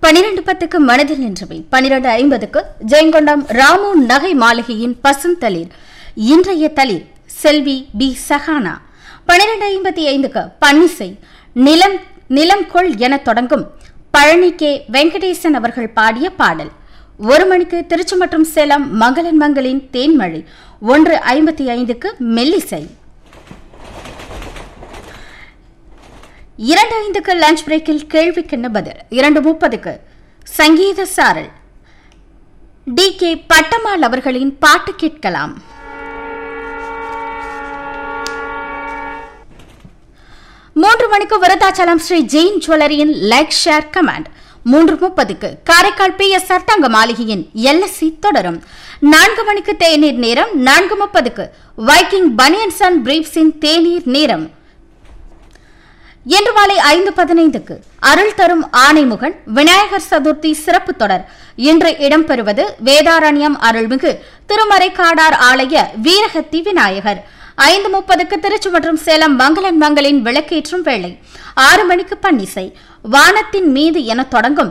பனிரெண்டு பத்துக்கு மனதில் நின்றவை பனிரெண்டு ஐம்பதுக்கு ஜெயங்கொண்டம் ராமு நகை மாளிகையின் பசுந்தளிர் இன்றைய தளிர் செல்வி பி சஹானா பனிரெண்டு ஐம்பத்தி ஐந்துக்கு பன்னிசை நிலம் நிலம் கொள் என தொடங்கும் பழனி கே வெங்கடேசன் அவர்கள் பாடிய பாடல் ஒரு மணிக்கு திருச்சி மற்றும் சேலம் மங்களன் மங்களின் தேன்மழை ஒன்று ஐம்பத்தி ஐந்துக்கு மெல்லிசை இரண்டு ஐந்துக்கு லஞ்ச் பிரேக்கில் கேள்விக்கென்ன பதில் இரண்டு முப்பதுக்கு சங்கீத சாரல் டி கே பட்டமால் அவர்களின் பாட்டு கேட்கலாம் மூன்று மணிக்கு விருதாச்சலம் ஸ்ரீ ஜெயின் ஜுவல்லரியின் லைக் ஷேர் கமாண்ட் மூன்று முப்பதுக்கு காரைக்கால் பி எஸ் தங்க மாளிகையின் எல்எஸ்சி தொடரும் நான்கு மணிக்கு தேநீர் நேரம் நான்கு முப்பதுக்கு வைக்கிங் பனியன்ஸ் அண்ட் பிரீப்ஸின் தேநீர் நேரம் இன்று மாலை ஐந்து பதினைந்துக்கு அருள் தரும் ஆணைமுகன் விநாயகர் சதுர்த்தி சிறப்பு தொடர் இன்று இடம்பெறுவது வேதாரண்யம் அருள்மிகு திருமறைக்காடார் ஆலய வீரகத்தி விநாயகர் ஐந்து முப்பதுக்கு திருச்சி மற்றும் சேலம் மங்களன் மங்களின் விளக்கேற்றும் வேளை ஆறு மணிக்கு பன்னிசை வானத்தின் மீது என தொடங்கும்